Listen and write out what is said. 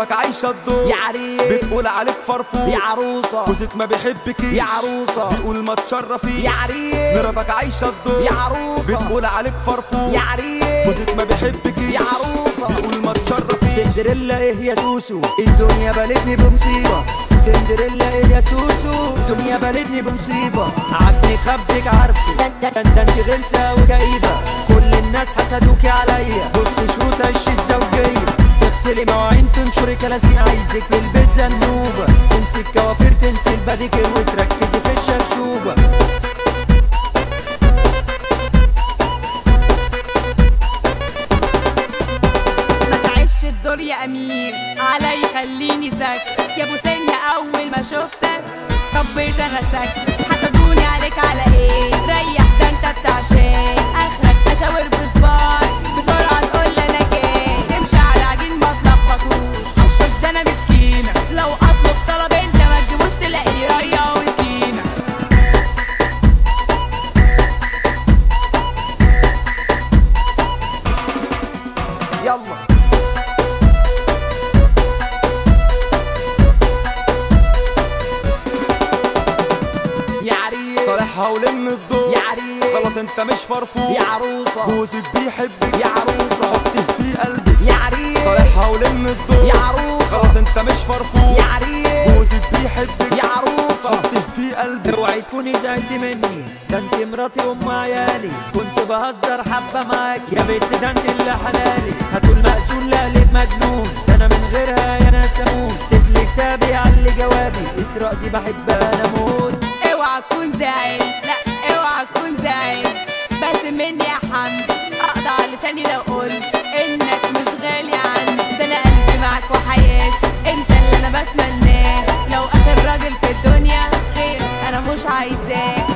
مراتك عايشة الدور يا عريس بتقول عليك فرفور يا عروسة جوزك ما بيحبكيش يا عروسة بيقول ما تشرفيش يا عريس مراتك عايشة الدور يا عروسة بتقول عليك فرفور يا عريس جوزك ما بيحبكيش يا عروسة بيقول ما تشرفيش سندريلا ايه يا سوسو الدنيا بلتني بمصيبة سندريلا ايه يا سوسو الدنيا بلتني بمصيبة عجبني خبزك عارفه ده ده ده انت غلسة وكئيبة كل الناس حسدوكي عليا بص شو تش الزوجية تغسلي مواعين تنشري كراسي عايزك في البيت زنوبة تنسي الكوافير تنسي الباديكير وتركزي في الشرشوبة ما تعيش الدور يا امير علي خليني ساكت يا ابو سنة اول ما شفتك ربيت انا ساكت حسدوني عليك على ايه ريح ده انت بتاع شيء اخرك اشاور بصباعي بسرعه تقول لي انا جاي تمشي على عجين ما تلخبطوش اشطب ده انا مسكينه لو اطلب طلب انت ما تجيبوش تلاقيه ريا وسكينه يلا يا عريس صالحها ولم الدور يا عريس خلاص انت مش فرفور يا عروسة جوزك بيحبك يا عروسة حطيه في قلبك يا عريس صالحها ولم الدور يا عروسة خلاص انت مش فرفور يا عريس جوزك بيحبك يا عروسة حطيه في قلبك اوعي تكوني زعلت مني ده انت مراتي وام عيالي كنت بهزر حبه معاك يا بنت ده انت اللي حلالي هتقول مقسول لا ليه مجنون ده انا من غيرها يا ناس اموت تدلي كتابي علي جوابي اسراء دي بحبها انا موت اوعى تكون زعل لا اوعى تكون زعل بس مني يا حمد اقطع لساني لو قلت انك مش غالي عندي ده انا قلبي معاك وحياتي انت اللي انا بتمناه لو اخر راجل في الدنيا غير انا مش عايزاه